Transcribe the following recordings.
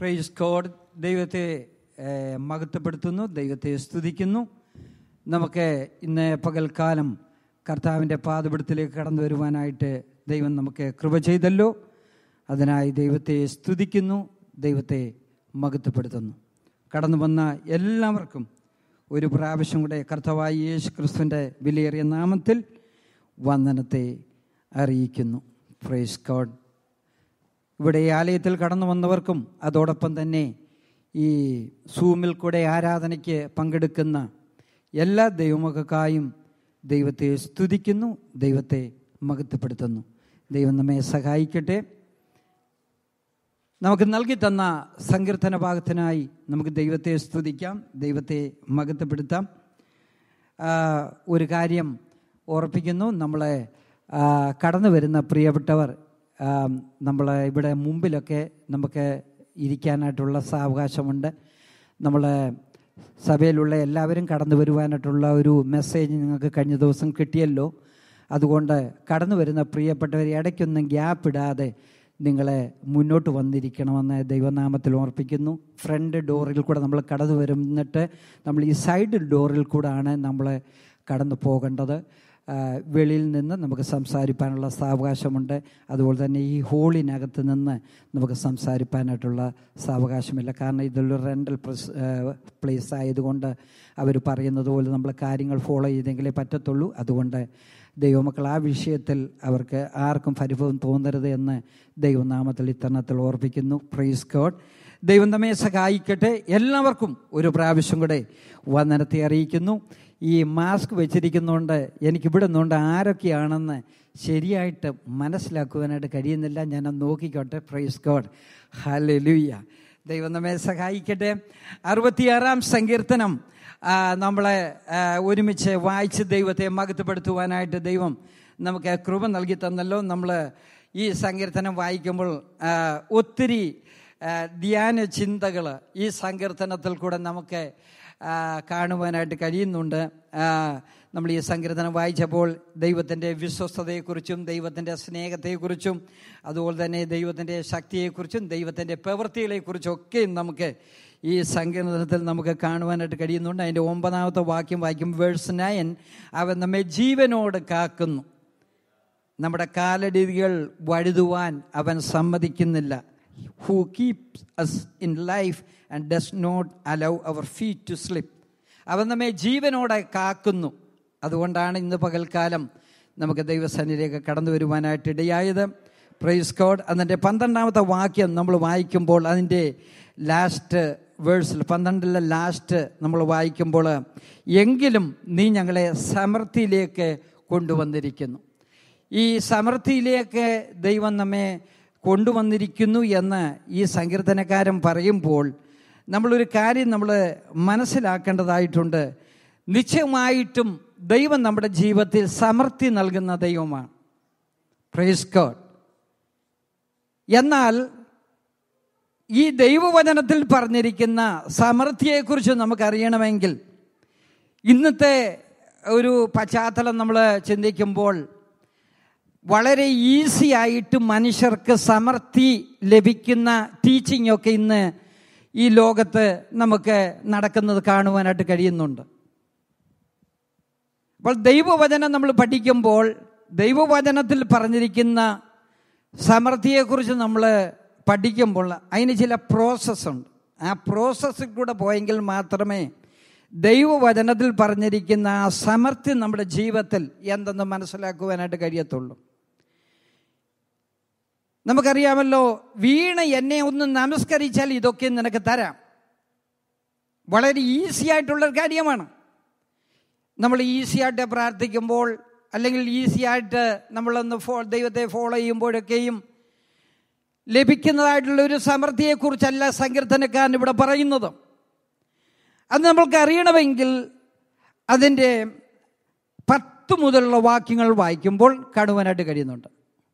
Price code ദൈവത്തെ ഏഹ്, മഹത്വപ്പെടുത്തുന്നു ദൈവത്തെ സ്തുതിക്കുന്നു നമുക്ക് ഇന്ന് പകൽക്കാലം കർത്താവിൻ്റെ പാതപിടുത്തിലേക്ക് കടന്നു വരുവാനായിട്ട് ദൈവം നമുക്ക് കൃപ ചെയ്തല്ലോ അതിനായി ദൈവത്തെ സ്തുതിക്കുന്നു ദൈവത്തെ മഹത്വപ്പെടുത്തുന്നു കടന്നു വന്ന എല്ലാവർക്കും ഒരു പ്രാവശ്യം കൂടെ കർത്താവായി യേശു ക്രിസ്തുവിൻ്റെ വിലയേറിയ നാമത്തിൽ വന്ദനത്തെ അറിയിക്കുന്നു പ്രൈസ് കോഡ് ഇവിടെ ഈ ആലയത്തിൽ കടന്നു വന്നവർക്കും അതോടൊപ്പം തന്നെ ഈ സൂമിൽ കൂടെ ആരാധനയ്ക്ക് പങ്കെടുക്കുന്ന എല്ലാ ദൈവമക്കായും ദൈവത്തെ സ്തുതിക്കുന്നു ദൈവത്തെ മഹത്വപ്പെടുത്തുന്നു ദൈവം നമ്മെ സഹായിക്കട്ടെ നമുക്ക് നൽകി തന്ന സങ്കീർത്തന ഭാഗത്തിനായി നമുക്ക് ദൈവത്തെ സ്തുതിക്കാം ദൈവത്തെ മഹത്വപ്പെടുത്താം ആ, ഒരു കാര്യം ഓർപ്പിക്കുന്നു നമ്മളെ ആ, കടന്നു വരുന്ന പ്രിയപ്പെട്ടവർ ആ, നമ്മളെ ഇവിടെ മുമ്പിലൊക്കെ നമുക്ക് ഇരിക്കാനായിട്ടുള്ള സാവകാശമുണ്ട് നമ്മളെ സഭയിലുള്ള എല്ലാവരും കടന്നു വരുവാനായിട്ടുള്ള ഒരു മെസ്സേജ് നിങ്ങൾക്ക് കഴിഞ്ഞ ദിവസം കിട്ടിയല്ലോ അതുകൊണ്ട് കടന്നു വരുന്ന പ്രിയപ്പെട്ടവർ ഇടയ്ക്കൊന്നും ഗ്യാപ്പ് ഇടാതെ നിങ്ങളെ മുന്നോട്ട് വന്നിരിക്കണമെന്ന് ദൈവനാമത്തിൽ ഓർപ്പിക്കുന്നു ഫ്രണ്ട് ഡോറിൽ കൂടെ നമ്മൾ കടന്നു വരുന്നിട്ട് നമ്മൾ ഈ സൈഡ് ഡോറിൽ കൂടാണ് നമ്മൾ കടന്നു പോകേണ്ടത് ആ, വെളിയിൽ നിന്ന് നമുക്ക് സംസാരിപ്പാനുള്ള സാവകാശമുണ്ട് അതുപോലെ തന്നെ ഈ ഹോളിനകത്ത് നിന്ന് നമുക്ക് സംസാരിപ്പാനായിട്ടുള്ള സാവകാശമില്ല കാരണം ഇതൊരു റെൻ്റൽ പ്ലേസ് ആയതുകൊണ്ട് അവർ പറയുന്നത് പോലെ നമ്മൾ കാര്യങ്ങൾ ഫോളോ ചെയ്തെങ്കിലേ പറ്റത്തുള്ളൂ അതുകൊണ്ട് ദൈവമക്കൾ ആ വിഷയത്തിൽ അവർക്ക് ആർക്കും പരിഭവം തോന്നരുത് എന്ന് ദൈവനാമത്തിൽ ഇത്തരണത്തിൽ ഓർപ്പിക്കുന്നു പ്രൈസ് ഗോഡ് ദൈവം നമ്മെ സഹായിക്കട്ടെ എല്ലാവർക്കും ഒരു പ്രാവശ്യം കൂടെ വന്ദനത്തെ അറിയിക്കുന്നു ഈ മാസ്ക് വെച്ചിരിക്കുന്നതുകൊണ്ട് എനിക്കിവിടെ നിന്നുകൊണ്ട് ആരൊക്കെയാണെന്ന് ശരിയായിട്ട് മനസ്സിലാക്കുവാനായിട്ട് കഴിയുന്നില്ല ഞാൻ നോക്കിക്കോട്ടെ പ്രൈസ് ഗോഡ് ഹല്ലേലൂയ ദൈവം നമ്മെ സഹായിക്കട്ടെ അറുപത്തിയാറാം സങ്കീർത്തനം ആ, നമ്മളെ ആ, ഒരുമിച്ച് വായിച്ച് ദൈവത്തെ മഹത്വപ്പെടുത്തുവാനായിട്ട് ദൈവം നമുക്ക് കൃപ നൽകി തന്നല്ലോ നമ്മൾ ഈ സങ്കീർത്തനം വായിക്കുമ്പോൾ ആ, ഒത്തിരി ആ, ധ്യാന ചിന്തകൾ ഈ സങ്കീർത്തനത്തിൽ കൂടെ നമുക്ക് ആ, കാണുവാനായിട്ട് കഴിയുന്നുണ്ട് ആ, നമ്മൾ ഈ സങ്കീർത്തനം വായിച്ചപ്പോൾ ദൈവത്തിൻ്റെ വിശ്വസ്തതയെക്കുറിച്ചും ദൈവത്തിൻ്റെ സ്നേഹത്തെക്കുറിച്ചും അതുപോലെ തന്നെ ദൈവത്തിൻ്റെ ശക്തിയെക്കുറിച്ചും ദൈവത്തിൻ്റെ പ്രവൃത്തികളെക്കുറിച്ചും ഒക്കെ നമുക്ക് ഈ സങ്കീർത്തനത്തിൽ നമുക്ക് കാണുവാനായിട്ട് കഴിയുന്നുണ്ട് അതിൻ്റെ ഒമ്പതാമത്തെ വാക്യം വായിക്കും വേഴ്സ് നയൻ അവൻ നമ്മെ ജീവനോട് കാക്കുന്നു നമ്മുടെ കാലടികൾ വഴുതുവാൻ അവൻ സമ്മതിക്കുന്നില്ല who keeps us in life and does not allow our feet to slip അവൻ നമ്മെ ജീവനോടെ കാക്കുന്നു അതുകൊണ്ടാണ് ഇന്ന് പകൽക്കാലം നമുക്ക് ദൈവസന്നിധിയിലേക്ക് കടന്നു വരുവാനായിട്ട് ഇടയായത് പ്രൈസ് കോഡ് അതിൻ്റെ പന്ത്രണ്ടാമത്തെ വാക്യം നമ്മൾ വായിക്കുമ്പോൾ അതിൻ്റെ ലാസ്റ്റ് വേഴ്സിൽ പന്ത്രണ്ടിലെ ലാസ്റ്റ് നമ്മൾ വായിക്കുമ്പോൾ എങ്കിലും നീ ഞങ്ങളെ സമൃദ്ധിയിലേക്ക് കൊണ്ടുവന്നിരിക്കുന്നു ഈ സമൃദ്ധിയിലേക്ക് ദൈവം നമ്മെ കൊണ്ടുവന്നിരിക്കുന്നു എന്ന് ഈ സങ്കീർത്തനക്കാരൻ പറയുമ്പോൾ നമ്മളൊരു കാര്യം നമ്മൾ മനസ്സിലാക്കേണ്ടതായിട്ടുണ്ട് നിശ്ചയമായിട്ടും ദൈവം നമ്മുടെ ജീവിതത്തിൽ സമൃദ്ധി നൽകുന്ന ദൈവമാണ് പ്രൈസ് ഗോഡ് എന്നാൽ ഈ ദൈവവചനത്തിൽ പറഞ്ഞിരിക്കുന്ന സമൃദ്ധിയെക്കുറിച്ച് നമുക്കറിയണമെങ്കിൽ ഇന്നത്തെ ഒരു പശ്ചാത്തലം നമ്മൾ ചിന്തിക്കുമ്പോൾ വളരെ ഈസി ആയിട്ട് മനുഷ്യർക്ക് സമൃദ്ധി ലഭിക്കുന്ന ടീച്ചിങ് ഒക്കെ ഇന്ന് ഈ ലോകത്ത് നമുക്ക് നടക്കുന്നത് കാണുവാനായിട്ട് കഴിയുന്നുണ്ട് അപ്പോൾ ദൈവവചനം നമ്മൾ പഠിക്കുമ്പോൾ ദൈവവചനത്തിൽ പറഞ്ഞിരിക്കുന്ന സമൃദ്ധിയെക്കുറിച്ച് നമ്മൾ പഠിക്കുമ്പോൾ അതിന് ചില പ്രോസസ്സുണ്ട് ആ പ്രോസസ്സിൽ കൂടെ പോയെങ്കിൽ മാത്രമേ ദൈവവചനത്തിൽ പറഞ്ഞിരിക്കുന്ന ആ സമൃദ്ധി നമ്മുടെ ജീവിതത്തിൽ എന്തെന്ന് മനസ്സിലാക്കുവാനായിട്ട് കഴിയത്തുള്ളൂ നമുക്കറിയാമല്ലോ വീണ എന്നെ ഒന്ന് നമസ്കരിച്ചാൽ ഇതൊക്കെ നിനക്ക് തരാം വളരെ ഈസി ആയിട്ടുള്ളൊരു കാര്യമാണ് നമ്മൾ ഈസി ആയിട്ട് പ്രാർത്ഥിക്കുമ്പോൾ അല്ലെങ്കിൽ ഈസി ആയിട്ട് നമ്മളൊന്ന് ഫോ ദൈവത്തെ ഫോളോ ചെയ്യുമ്പോഴൊക്കെയും ലഭിക്കുന്നതായിട്ടുള്ള ഒരു സമൃദ്ധിയെക്കുറിച്ചല്ല സങ്കീർത്തനക്കാരൻ ഇവിടെ പറയുന്നത് അത് നമ്മൾക്ക് അറിയണമെങ്കിൽ അതിൻ്റെ പത്ത് മുതലുള്ള വാക്യങ്ങൾ വായിക്കുമ്പോൾ കാണുവാനായിട്ട് കഴിയുന്നുണ്ട്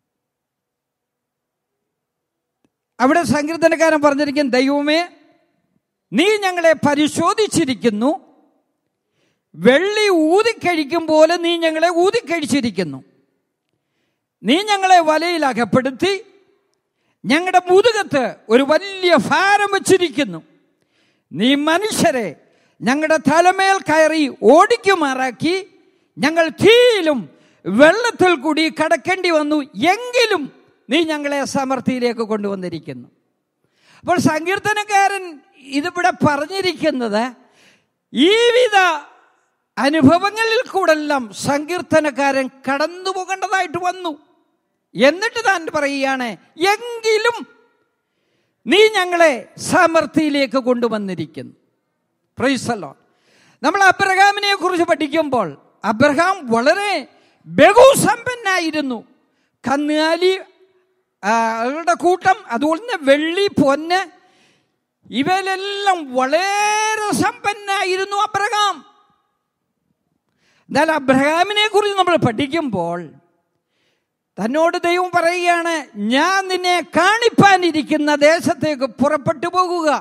അവിടെ സങ്കീർത്തനക്കാരൻ പറഞ്ഞിരിക്കും ദൈവമേ നീ ഞങ്ങളെ പരിശോധിച്ചിരിക്കുന്നു വെള്ളി ഊതിക്കഴിക്കും പോലെ നീ ഞങ്ങളെ ഊതിക്കഴിച്ചിരിക്കുന്നു നീ ഞങ്ങളെ വലയിൽ അകപ്പെടുത്തി ഞങ്ങളുടെ മുതുകത്ത് ഒരു വലിയ ഭാരം വച്ചിരിക്കുന്നു നീ മനുഷ്യരെ ഞങ്ങളുടെ തലമേൽ കയറി ഓടിക്കുമാറാക്കി ഞങ്ങൾ തീയിലും വെള്ളത്തിൽ കൂടി കടക്കേണ്ടി വന്നു എങ്കിലും നീ ഞങ്ങളെ സമൃദ്ധിയിലേക്ക് കൊണ്ടുവന്നിരിക്കുന്നു അപ്പോൾ സങ്കീർത്തനക്കാരൻ ഇതിവിടെ പറഞ്ഞിരിക്കുന്നത് ഈ വിധ അനുഭവങ്ങളിൽ കൂടെല്ലാം സങ്കീർത്തനക്കാരൻ കടന്നു പോകേണ്ടതായിട്ട് വന്നു എന്നിട്ട് താൻ പറയുകയാണ് എങ്കിലും നീ ഞങ്ങളെ സമൃദ്ധിയിലേക്ക് കൊണ്ടുവന്നിരിക്കുന്നു പ്രൈസല്ലോ നമ്മൾ അബ്രഹാമിനെ കുറിച്ച് പഠിക്കുമ്പോൾ അബ്രഹാം വളരെ ബഹുസമ്പന്നായിരുന്നു കന്നുകാലി ആ, അവരുടെ കൂട്ടം അതുപോലെ തന്നെ വെള്ളി പൊന്ന് ഇവയിലെല്ലാം വളരെ സമ്പന്നായിരുന്നു അബ്രഹാം എന്നാൽ അബ്രഹാമിനെ കുറിച്ച് നമ്മൾ പഠിക്കുമ്പോൾ തന്നോട് ദൈവം പറയുകയാണ് ഞാൻ നിന്നെ കാണിപ്പാനിരിക്കുന്ന ദേശത്തേക്ക് പുറപ്പെട്ടു പോകുക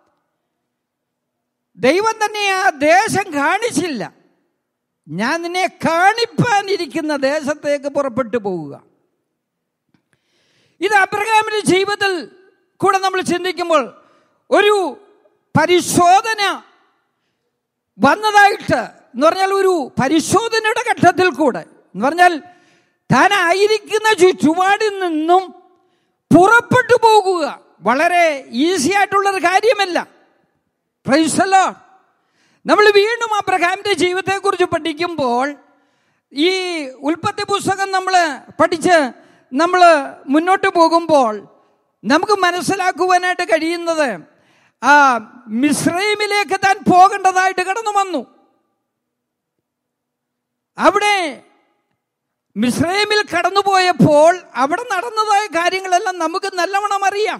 ദൈവം തന്നെ ആ ദേശം കാണിച്ചില്ല ഞാൻ നിന്നെ കാണിപ്പാനിരിക്കുന്ന ദേശത്തേക്ക് പുറപ്പെട്ടു പോകുക ഇത് അബ്രഹാമിന്റെ ജീവിതത്തിൽ കൂടെ നമ്മൾ ചിന്തിക്കുമ്പോൾ ഒരു പരിശോധന വന്നതായിട്ട് എന്ന് പറഞ്ഞാൽ ഒരു പരിശോധനയുടെ ഘട്ടത്തിൽ കൂടെ എന്ന് പറഞ്ഞാൽ താൻ ആയിരിക്കുന്ന ചുറ്റുപാടിൽ നിന്നും പുറപ്പെട്ടു പോകുക വളരെ ഈസി ആയിട്ടുള്ളൊരു കാര്യമല്ല പ്രൈസല്ലോ നമ്മൾ വീണ്ടും അബ്രഹാമിന്റെ ജീവിതത്തെക്കുറിച്ച് പഠിക്കുമ്പോൾ ഈ ഉൽപ്പത്തി പുസ്തകം നമ്മൾ പഠിച്ച് നമ്മൾ മുന്നോട്ട് പോകുമ്പോൾ നമുക്ക് മനസ്സിലാക്കുവാനായിട്ട് കഴിയുന്നത് ആ മിശ്രൈമിലേക്ക് താൻ പോകേണ്ടതായിട്ട് കടന്നു വന്നു അവിടെ മിശ്രൈമിൽ കടന്നുപോയപ്പോൾ അവിടെ നടന്നതായ കാര്യങ്ങളെല്ലാം നമുക്ക് നല്ലവണ്ണം അറിയാം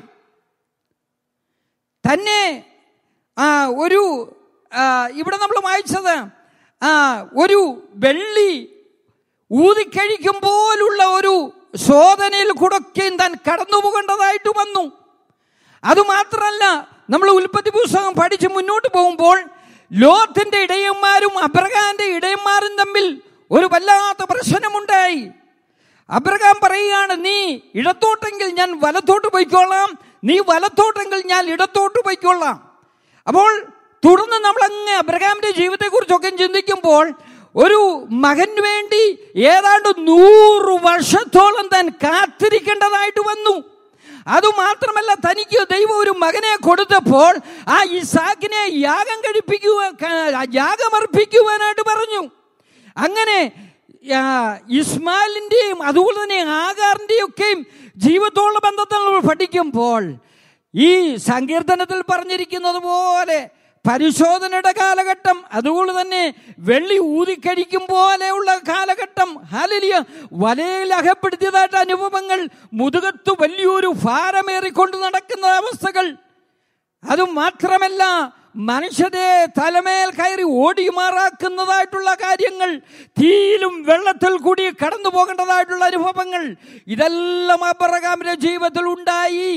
തന്നെ ആ ഒരു ആ, ഇവിടെ നമ്മൾ വായിച്ചത് ആ ഒരു വെള്ളി ഊതിക്കഴിക്കും പോലുള്ള ഒരു ശോധനയിൽ കൂടൊക്കെയും താൻ കടന്നു പോകേണ്ടതായിട്ട് വന്നു അതുമാത്രമല്ല നമ്മൾ ഉൽപ്പത്തി പുസ്തകം പഠിച്ച് മുന്നോട്ട് പോകുമ്പോൾ ലോത്തിന്റെ ഇടയന്മാരും അബ്രഹാന്റെ ഇടയന്മാരും തമ്മിൽ ഒരു വല്ലാത്ത പ്രശ്നമുണ്ടായി അബ്രഹാം പറയുകയാണ് നീ ഇടത്തോട്ടെങ്കിൽ ഞാൻ വലത്തോട്ട് പോയിക്കോളാം നീ വലത്തോട്ടെങ്കിൽ ഞാൻ ഇടത്തോട്ട് പോയിക്കോളാം അപ്പോൾ തുടർന്ന് നമ്മൾ അങ്ങ് അബ്രഹാമിന്റെ ജീവിതത്തെക്കുറിച്ചൊക്കെ ചിന്തിക്കുമ്പോൾ ഒരു മകന് വേണ്ടി ഏതാണ്ട് നൂറ് വർഷത്തോളം താൻ കാത്തിരിക്കേണ്ടതായിട്ട് വന്നു അതുമാത്രമല്ല തനിക്ക് ദൈവം ഒരു മകനെ കൊടുത്തപ്പോൾ ആ ഇസാക്കിനെ യാഗം കഴിപ്പിക്കുക യാഗമർപ്പിക്കുവാനായിട്ട് പറഞ്ഞു അങ്ങനെ ആ, ഇസ്മാലിന്റെയും അതുപോലെ തന്നെ ആകാറിന്റെയും ഒക്കെയും ജീവിതത്തോടുള്ള ബന്ധത്തിൽ നമ്മൾ പഠിക്കുമ്പോൾ ഈ സങ്കീർത്തനത്തിൽ പറഞ്ഞിരിക്കുന്നത് പോലെ പരിശോധനയുടെ കാലഘട്ടം അതുപോലെ തന്നെ വെള്ളി ഊതിക്കഴിക്കും പോലെയുള്ള കാലഘട്ടം ഹാലലിയ വലയിൽ അകപ്പെടുത്തിയതായിട്ട് അനുഭവങ്ങൾ മുതുകത്ത് വലിയൊരു ഭാരമേറിക്കൊണ്ട് നടക്കുന്ന അവസ്ഥകൾ അതും മാത്രമല്ല മനുഷ്യരെ തലമേൽ കയറി ഓടിയുമാറാക്കുന്നതായിട്ടുള്ള കാര്യങ്ങൾ തീയിലും വെള്ളത്തിൽ കൂടി കടന്നു പോകേണ്ടതായിട്ടുള്ള അനുഭവങ്ങൾ ഇതെല്ലാം അബ്രഹാമിന്റെ ജീവിതത്തിൽ ഉണ്ടായി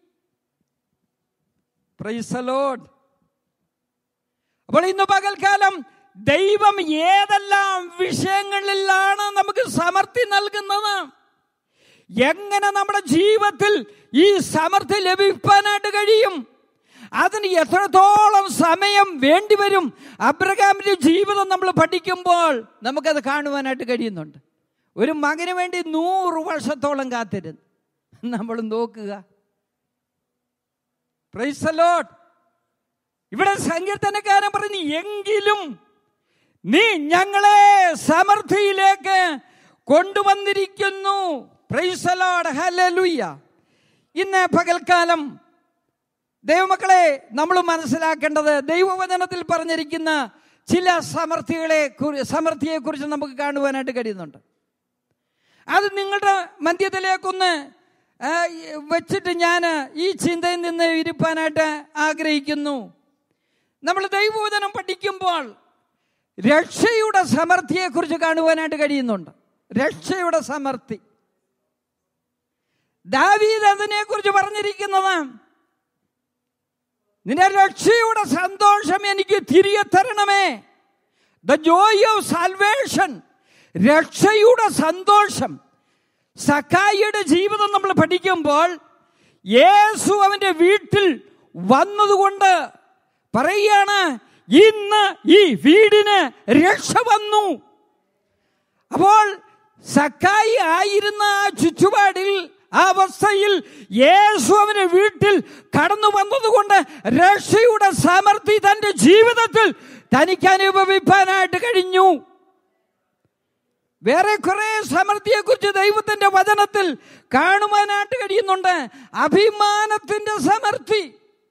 Praise the Lord. അപ്പോൾ ഇന്ന് പകൽക്കാലം ദൈവം ഏതെല്ലാം വിഷയങ്ങളിലാണ് നമുക്ക് സമൃദ്ധി നൽകുന്നത് എങ്ങനെ നമ്മുടെ ജീവിതത്തിൽ ഈ സമൃദ്ധി ലഭിക്കാനായിട്ട് കഴിയും അതിന് എത്രത്തോളം സമയം വേണ്ടിവരും അബ്രഹാമിന്റെ ജീവിതം നമ്മൾ പഠിക്കുമ്പോൾ നമുക്കത് കാണുവാനായിട്ട് കഴിയുന്നുണ്ട് ഒരു മകന് വേണ്ടി നൂറ് വർഷത്തോളം കാത്തിരുന്നു നമ്മൾ നോക്കുക പ്രൈസ് the Lord. ഇവിടെ സങ്കീർത്തനക്കാരൻ പറഞ്ഞു എങ്കിലും നീ ഞങ്ങളെ സമൃദ്ധിയിലേക്ക് കൊണ്ടുവന്നിരിക്കുന്നു പ്രൈസ് the Lord. ഹല്ലേലൂയ ഇന്ന് പകൽക്കാലം ദൈവമക്കളെ നമ്മൾ മനസ്സിലാക്കേണ്ടത് ദൈവവചനത്തിൽ പറഞ്ഞിരിക്കുന്ന ചില സമൃദ്ധികളെ കുറി- സമൃദ്ധിയെക്കുറിച്ച് നമുക്ക് കാണുവാനായിട്ട് കഴിയുന്നുണ്ട് അത് നിങ്ങളുടെ മധ്യത്തിലേക്കൊന്ന് ആ, വെച്ചിട്ട് ഞാൻ ഈ ചിന്തയിൽ നിന്ന് ഇരിപ്പാനായിട്ട് ആഗ്രഹിക്കുന്നു നമ്മൾ ദൈവവചനം പഠിക്കുമ്പോൾ രക്ഷയുടെ സമൃദ്ധിയെക്കുറിച്ച് കാണുവാനായിട്ട് കഴിയുന്നുണ്ട് രക്ഷയുടെ സമൃദ്ധി ദാവീദ് അതിനെക്കുറിച്ച് പറഞ്ഞിരിക്കുന്നത് നിന്റെ രക്ഷയുടെ സന്തോഷം എനിക്ക് തിരികെ തരണമേ ദ ജോയ് ഓഫ് സാൽവേഷൻ രക്ഷയുടെ സന്തോഷം സക്കായിയുടെ ജീവിതം നമ്മൾ പഠിക്കുമ്പോൾ യേശു അവന്റെ വീട്ടിൽ വന്നതുകൊണ്ട് പറയുകയാണ് ഇന്ന് ഈ വീടിന് രക്ഷ വന്നു അപ്പോൾ സക്കായി ആയിരുന്ന ആ ചുറ്റുപാടിൽ ആ അവസ്ഥയിൽ യേശു അവന്റെ വീട്ടിൽ കടന്നു വന്നതുകൊണ്ട് രക്ഷയുടെ സമൃദ്ധി തന്റെ ജീവിതത്തിൽ തനിക്ക് അനുഭവിപ്പാനായിട്ട് കഴിഞ്ഞു വേറെ കുറെ സമൃദ്ധിയെക്കുറിച്ച് ദൈവത്തിന്റെ വചനത്തിൽ കാണുവാനായിട്ട് കഴിയുന്നുണ്ട് അഭിമാനത്തിന്റെ സമൃദ്ധി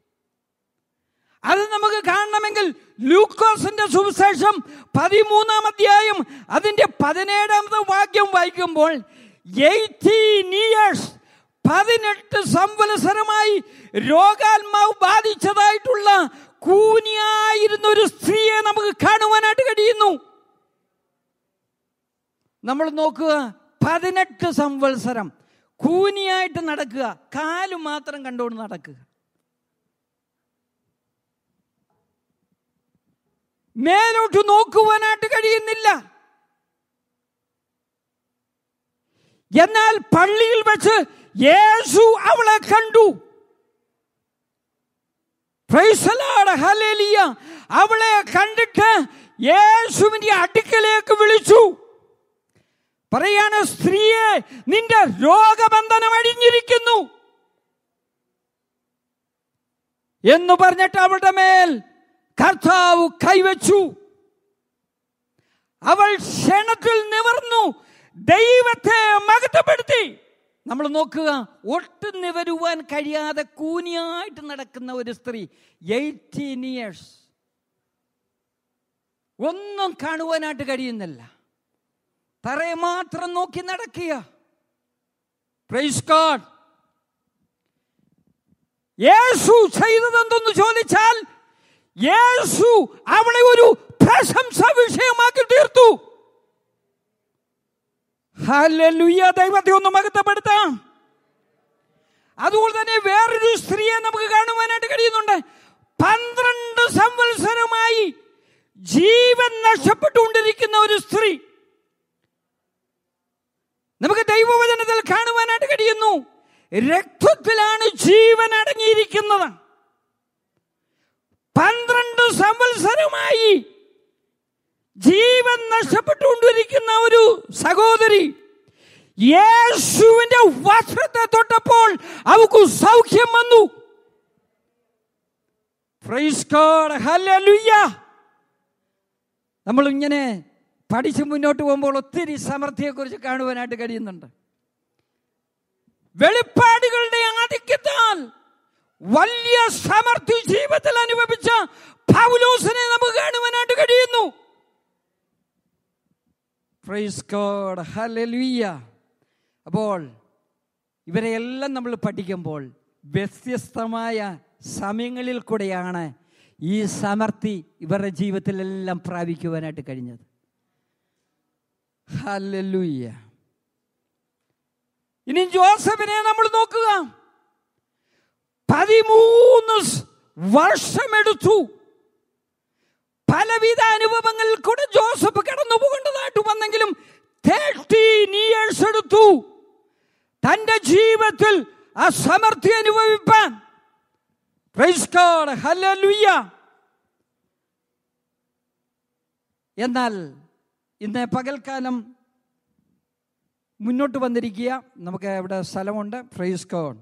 അത് നമുക്ക് കാണണമെങ്കിൽ ലൂക്കോസിന്റെ സുവിശേഷം പതിമൂന്നാം അധ്യായം അതിന്റെ പതിനേഴാമത്തെ വാക്യം വായിക്കുമ്പോൾ എയ്റ്റീൻ ഇയേഴ്സ് പതിനെട്ട് സംവത്സരമായി രോഗാത്മാവ് ബാധിച്ചതായിട്ടുള്ള കൂനിയായിരുന്ന ഒരു സ്ത്രീയെ നമുക്ക് കാണുവാനായിട്ട് കഴിയുന്നു നമ്മൾ നോക്കുക പതിനെട്ട് സംവത്സരം കൂനിയായിട്ട് നടക്കുക കാല് മാത്രം കണ്ടുകൊണ്ട് നടക്കുക മേലോട്ട് നോക്കുവാനായിട്ട് കഴിയുന്നില്ല എന്നാൽ പള്ളിയിൽ വെച്ച് യേശു അവളെ കണ്ടു Praise the Lord. Hallelujah. അവളെ കണ്ടിട്ട് യേശുവിന്റെ അടുക്കലേക്ക് വിളിച്ചു പറയാണ് സ്ത്രീയെ നിന്റെ രോഗബന്ധനം അഴിഞ്ഞിരിക്കുന്നു എന്ന് പറഞ്ഞിട്ട് അവളുടെ മേൽ കർത്താവ് കൈവച്ചു അവൾ ക്ഷണത്തിൽ നിവർന്നു ദൈവത്തെ മകത്തപ്പെടുത്തി നമ്മൾ നോക്കുക ഒട്ടും നിവരുവാൻ കഴിയാതെ കൂനിയായിട്ട് നടക്കുന്ന ഒരു സ്ത്രീ എയ്റ്റീൻ ഇയേഴ്സ് ഒന്നും കാണുവാനായിട്ട് കഴിയുന്നില്ല തറയെ മാത്രം നോക്കി നടക്കുക പ്രൈസ് ഗോഡ് യേശു ചെയ്തതെന്തെന്ന് ചോദിച്ചാൽ യേശു അവളെ ഒരു പ്രശംസ വിഷയമാക്കി തീർത്തു ഹല്ലേലൂയ ദൈവത്തെ ഒന്ന് മഹത്വപ്പെടുത്താം അതുപോലെ തന്നെ വേറൊരു സ്ത്രീയെ നമുക്ക് കാണുവാനായിട്ട് കഴിയുന്നുണ്ട് പന്ത്രണ്ട് സംവത്സരമായി ജീവൻ നഷ്ടപ്പെട്ടുകൊണ്ടിരിക്കുന്ന ഒരു സ്ത്രീ നമുക്ക് ദൈവവചനത്തിൽ കാണുവാനായിട്ട് കഴിയുന്നു രക്തത്തിലാണ് ജീവൻ അടങ്ങിയിരിക്കുന്നത് പന്ത്രണ്ട് സംവത്സരമായി ജീവൻ നഷ്ടപ്പെട്ടുകൊണ്ടിരിക്കുന്ന ഒരു സഹോദരി യേശുവിന്റെ വസ്ത്രത്തെ തൊട്ടപ്പോൾ അവക്ക് സൗഖ്യം വന്നു Praise God. Hallelujah. നമ്മൾ ഇങ്ങനെ പഠിച്ച് മുന്നോട്ട് പോകുമ്പോൾ ഒത്തിരി സമൃദ്ധിയെക്കുറിച്ച് കാണുവാനായിട്ട് കഴിയുന്നുണ്ട് വെളിപ്പാടുകളുടെ ആധിക്യത്താൽ വലിയ സമൃദ്ധി ജീവിതത്തിൽ അനുഭവിച്ച പൗലോസിനെ നമുക്ക് കാണുവാനായിട്ട് കഴിയുന്നു പ്രൈസ് ഗോഡ് ഹല്ലേലൂയ അപ്പോൾ ഇവരെയെല്ലാം നമ്മൾ പഠിക്കുമ്പോൾ വ്യത്യസ്തമായ സമയങ്ങളിൽ കൂടെയാണ് ഈ സമൃദ്ധി ഇവരുടെ ജീവിതത്തിലെല്ലാം പ്രാപിക്കുവാനായിട്ട് കഴിഞ്ഞത് ഹല്ലേലൂയ ഇനി ജോസഫിനെ നമ്മൾ നോക്കുക പതിമൂന്ന് സ് വർഷമെടുത്തു പലവിധ അനുഭവങ്ങളിൽ കൂടെ ജോസഫ് കടന്നു പോകേണ്ടതായിട്ട് വന്നെങ്കിലും തേർട്ടീൻ ഇയേഴ്സ് എടുത്തു തന്റെ ജീവിതത്തിൽ ആ സമൃദ്ധി അനുഭവിപ്പാൻ Praise God. Hallelujah. എന്നാൽ ഇന്ന് പകൽക്കാലം മുന്നോട്ട് വന്നിരിക്കുക നമുക്ക് ഇവിടെ സ്ഥലമുണ്ട് ഫ്രൈസ് കോഡ്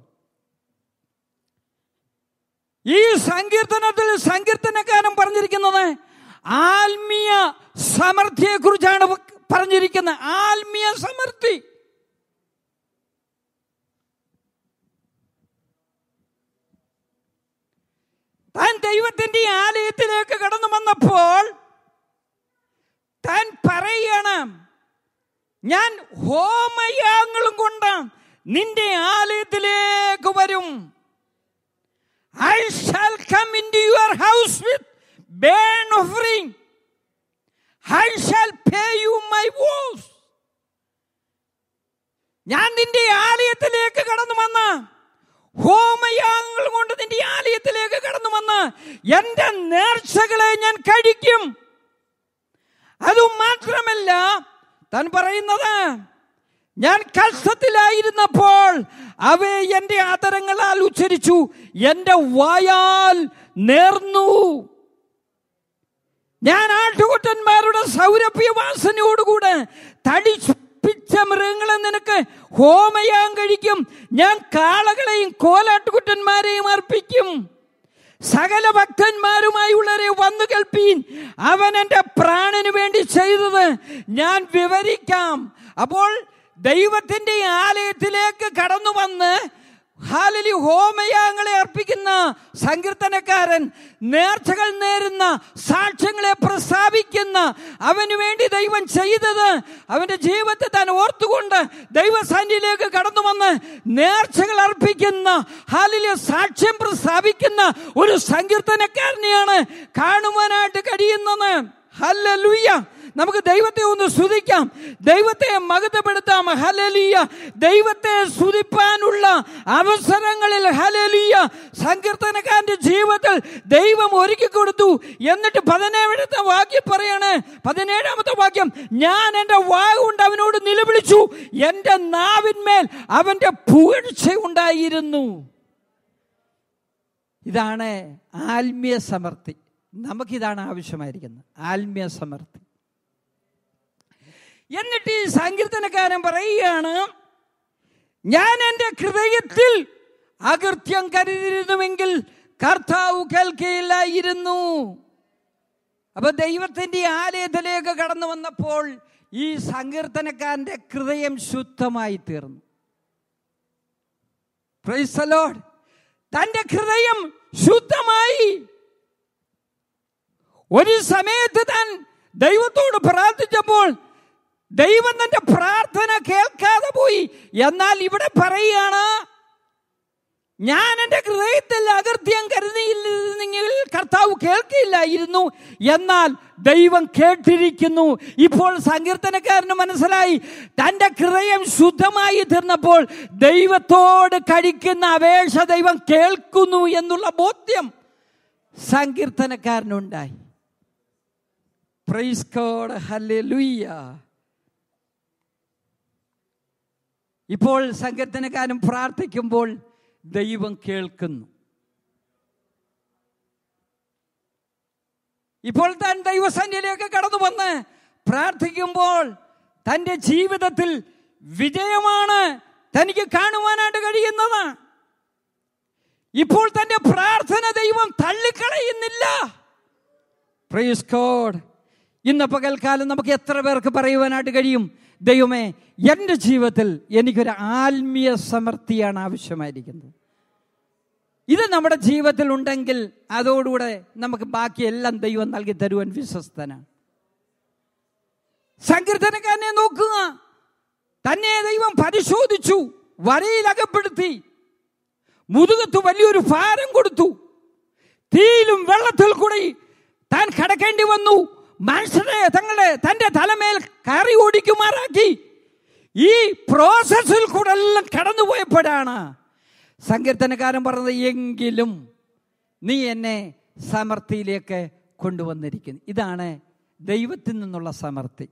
ഈ സങ്കീർത്തനത്തിൽ സങ്കീർത്തനക്കാരൻ പറഞ്ഞിരിക്കുന്നത് ആത്മീയ സമൃദ്ധിയെ കുറിച്ചാണ് പറഞ്ഞിരിക്കുന്നത് ആത്മീയ സമൃദ്ധി താൻ ദൈവത്തിന്റെ ആലയത്തിലേക്ക് കടന്നു വന്നപ്പോൾ താൻ പറയണം ഞാൻ ഹോമയാങ്ങളും കൊണ്ട് നിന്റെ ആലയത്തിലേക്ക് വരും I shall come into your house with burn offering I shall pay you my vows ഞാൻ നിന്റെ ആലയത്തിലേക്ക് കടന്നു വന്ന ഹോമയാഗങ്ങൾ കൊണ്ട് നിന്റെ ആലയത്തിലേക്ക് കടന്നു വന്ന് എന്റെ നേർച്ചകളെ ഞാൻ കഴിക്കും അതും മാത്രമല്ല താൻ പറയുന്നത് ഞാൻ കഷ്ടത്തിലായിരുന്നപ്പോൾ അവയെ എൻ്റെ ആദരങ്ങളാൽ ഉച്ചരിച്ചു എൻ്റെ വായാൽ നേർന്നു ഞാൻ ആട്ടുകുട്ടന്മാരുടെ സൗരഭ്യവാസനയോടുകൂടെ തടിപ്പിച്ച മൃഗങ്ങളെ നിനക്ക് ഹോമയാൻ കഴിക്കും ഞാൻ കാളകളെയും കോലാട്ടുകുട്ടന്മാരെയും അർപ്പിക്കും സകല ഭക്തന്മാരുമായുള്ളവരെ വന്നു കേൾപ്പീൻ അവൻ എൻ്റെ പ്രാണന് വേണ്ടി ചെയ്തത് ഞാൻ വിവരിക്കാം അപ്പോൾ ദൈവത്തിന്റെ ആലയത്തിലേക്ക് കടന്നു വന്ന് ഹാലലി ഹോമയാങ്ങളെ അർപ്പിക്കുന്ന സങ്കീർത്തനക്കാരൻ നേർച്ചകൾ നേരുന്ന സാക്ഷ്യങ്ങളെ പ്രസ്താവിക്കുന്ന അവന് വേണ്ടി ദൈവം ചെയ്തത് അവന്റെ ജീവിതത്തെ താൻ ഓർത്തുകൊണ്ട് ദൈവസന്നിധിയിലേക്ക് കടന്നു വന്ന് നേർച്ചകൾ അർപ്പിക്കുന്ന ഹാലിലെ സാക്ഷ്യം പ്രസ്താവിക്കുന്ന ഒരു സങ്കീർത്തനക്കാരനെയാണ് കാണുവാനായിട്ട് കഴിയുന്നത് ഹല്ലേലൂയ നമുക്ക് ദൈവത്തെ ഒന്ന് സ്തുതിക്കാം ദൈവത്തെ മകതപ്പെടുത്താം ഹലലിയ ദൈവത്തെ സ്തുതിപ്പാനുള്ള അവസരങ്ങളിൽ ഹലലിയ സങ്കീർത്തനക്കാരന്റെ ജീവിതത്തിൽ ദൈവം ഒരുക്കി കൊടുത്തു എന്നിട്ട് പതിനേഴാമത്തെ വാക്യം പറയാണ് പതിനേഴാമത്തെ വാക്യം ഞാൻ എൻ്റെ വാഗുകൊണ്ട് അവനോട് നിലവിളിച്ചു എൻ്റെ നാവിന്മേൽ അവൻ്റെ പുകഴ്ച ഉണ്ടായിരുന്നു ഇതാണ് ആത്മീയ സമൃദ്ധി നമുക്കിതാണ് ആവശ്യമായിരിക്കുന്നത് ആത്മീയ സമൃദ്ധി എന്നിട്ട് ഈ സങ്കീർത്തനക്കാരൻ പറയുകയാണ് ഞാൻ എൻ്റെ ഹൃദയത്തിൽ അകൃത്യം കരുതിയിരുന്നുവെങ്കിൽ കർത്താവ് കേൾക്കയില്ലായിരുന്നു അപ്പൊ ദൈവത്തിന്റെ ആലയത്തിലേക്ക് കടന്നു വന്നപ്പോൾ ഈ സങ്കീർത്തനക്കാരന്റെ ഹൃദയം ശുദ്ധമായി തീർന്നു പ്രൈസ് ലോഡ് തന്റെ ഹൃദയം ശുദ്ധമായി ഒരു സമയത്ത് താൻ ദൈവത്തോട് പ്രാർത്ഥിച്ചപ്പോൾ ദൈവം തന്റെ പ്രാർത്ഥന കേൾക്കാതെ പോയി എന്നാൽ ഇവിടെ പറയുകയാണ് ഞാൻ എൻ്റെ ഹൃദയത്തിൽ അകൃത്യം കരുതിയില്ലെങ്കിൽ കർത്താവ് കേൾക്കില്ലായിരുന്നു എന്നാൽ ദൈവം കേട്ടിരിക്കുന്നു ഇപ്പോൾ സങ്കീർത്തനക്കാരന് മനസ്സിലായി തൻ്റെ ഹൃദയം ശുദ്ധമായി തീർന്നപ്പോൾ ദൈവത്തോട് കഴിക്കുന്ന അപേക്ഷ ദൈവം കേൾക്കുന്നു എന്നുള്ള ബോധ്യം സങ്കീർത്തനക്കാരനുണ്ടായി പ്രൈസ് കോഡ് ഹല്ലേലൂയ ഇപ്പോൾ സങ്കീർത്തനക്കാരൻ പ്രാർത്ഥിക്കുമ്പോൾ ദൈവം കേൾക്കുന്നു ഇപ്പോൾ താൻ ദൈവസന്നിധിയിലേക്ക് കടന്നു വന്ന് പ്രാർത്ഥിക്കുമ്പോൾ തൻ്റെ ജീവിതത്തിൽ വിജയമാണ് തനിക്ക് കാണുവാനായിട്ട് കഴിയുന്നത് ഇപ്പോൾ തന്റെ പ്രാർത്ഥന ദൈവം തള്ളിക്കളയുന്നില്ല പ്രൈസ് ഗോഡ് ഇന്ന് പകൽക്കാലം നമുക്ക് എത്ര പേർക്ക് പറയുവാനായിട്ട് കഴിയും ദൈവമേ എൻ്റെ ജീവിതത്തിൽ എനിക്കൊരു ആത്മീയ സമൃദ്ധിയാണ് ആവശ്യമായിരിക്കുന്നത് ഇത് നമ്മുടെ ജീവിതത്തിൽ ഉണ്ടെങ്കിൽ അതോടുകൂടെ നമുക്ക് ബാക്കിയെല്ലാം ദൈവം നൽകി തരുവാൻ വിശ്വസ്തനാണ് സങ്കീർത്തനക്കാരനെ നോക്കുക തന്നെ ദൈവം പരിശോധിച്ചു വരയിൽ അകപ്പെടുത്തി മുതുകത്ത് വലിയൊരു ഭാരം കൊടുത്തു തീയിലും വെള്ളത്തിൽ കൂടി താൻ കടക്കേണ്ടി വന്നു മനുഷ്യരെ തങ്ങളുടെ തന്റെ തലമേൽ കയറി ഓടിക്കുമാറാക്കി ഈ പ്രോസസ്സിൽ കൂടെ എല്ലാം കടന്നുപോയപ്പോഴാണ് സങ്കീർത്തനക്കാരൻ പറഞ്ഞത് എങ്കിലും നീ എന്നെ സമൃദ്ധിയിലേക്ക് കൊണ്ടുവന്നിരിക്കുന്നു ഇതാണ് ദൈവത്തിൽ നിന്നുള്ള സമൃദ്ധി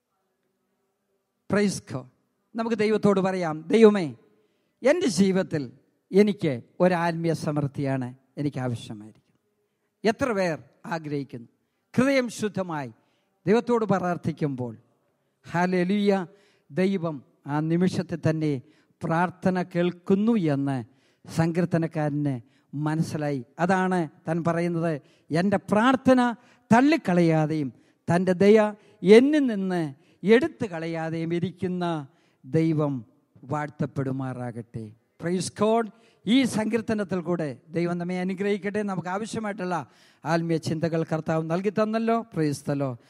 പ്രൈസ് ഗോഡ് നമുക്ക് ദൈവത്തോട് പറയാം ദൈവമേ എൻ്റെ ജീവിതത്തിൽ എനിക്ക് ഒരാത്മീയ സമൃദ്ധിയാണ് എനിക്ക് ആവശ്യമായിരിക്കുന്നത് എത്ര പേർ ആഗ്രഹിക്കുന്നു ഹൃദയം ശുദ്ധമായി ദൈവത്തോട് പ്രാർത്ഥിക്കുമ്പോൾ ഹാലലിയ ദൈവം ആ നിമിഷത്തിൽ തന്നെ പ്രാർത്ഥന കേൾക്കുന്നു എന്ന് സങ്കീർത്തനക്കാരന് മനസ്സിലായി അതാണ് താൻ പറയുന്നത് എൻ്റെ പ്രാർത്ഥന തള്ളിക്കളയാതെയും തൻ്റെ ദയ എന്നിൽ നിന്ന് എടുത്തു കളയാതെയും ഇരിക്കുന്ന ദൈവം വാഴ്ത്തപ്പെടുമാറാകട്ടെ പ്രൈസ് കോഡ് ഈ സങ്കീർത്തനത്തിൽ കൂടെ ദൈവം നമ്മെ അനുഗ്രഹിക്കട്ടെ നമുക്ക് ആവശ്യമായിട്ടുള്ള ആത്മീയ ചിന്തകൾ കർത്താവ് നൽകി തന്നല്ലോ പ്രൈസ്തലോ